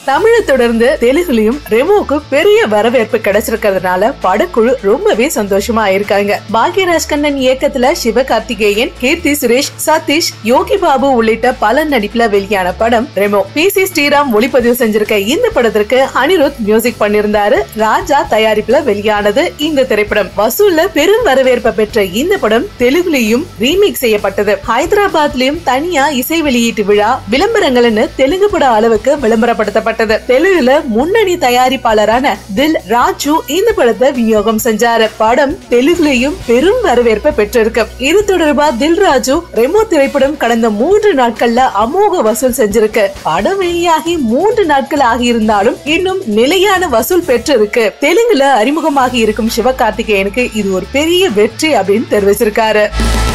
தமிழை தொடர்ந்து தெலுங்குலயும் ரெமோக்கு பெரிய வரவேற்பு கிடைச்சிருக்கிறதுனால படக்குழு ரொம்பவே சந்தோஷமா இருக்காங்க பாக்யராஜ் கண்ணன் இயக்கத்துல சிவகார்த்திகேயன் கீர்த்தி சுரேஷ் சதீஷ் யோகி பாபு உள்ளிட்ட பல நடிப்புல வெளியான படம் ரெமோ பி சி ஸ்ரீராம் ஒளிப்பதிவு செஞ்சிருக்க இந்த படத்திற்கு அனிருத் மியூசிக் பண்ணிருந்தாரு ராஜா தயாரிப்புல வெளியானது இந்த திரைப்படம் வசூல்ல பெரும் வரவேற்பை பெற்ற இந்த படம் தெலுங்குலயும் ரீமேக் செய்யப்பட்டது ஹைதராபாத்லயும் தனியா இசை வெளியீட்டு விழா விளம்பரங்கள்னு தெலுங்கு பட அளவுக்கு விளம்பரப்படுத்தப்பட்டது தெலுங்குல முன்னணி தயாரிப்பாளரான தில் ராஜு இந்த படத்தை விநியோகம் செஞ்சாரு படம் தெலுங்குலயும் பெரும் வரவேற்பை பெற்றிருக்கு இது தொடர்பா தில் ராஜு ரெமோ திரைப்படம் கடந்த மூன்று நாட்கள்ல அமோக வசூல் செஞ்சிருக்கு படம் வெளியாகி மூன்று நாட்கள் ஆகியிருந்தாலும் இன்னும் நிலையான வசூல் பெற்றிருக்கு தெலுங்குல அறிமுகமாகி இருக்கும் சிவகார்த்திகேயனுக்கு இது ஒரு பெரிய வெற்றி அப்படின்னு தெரிவிச்சிருக்காரு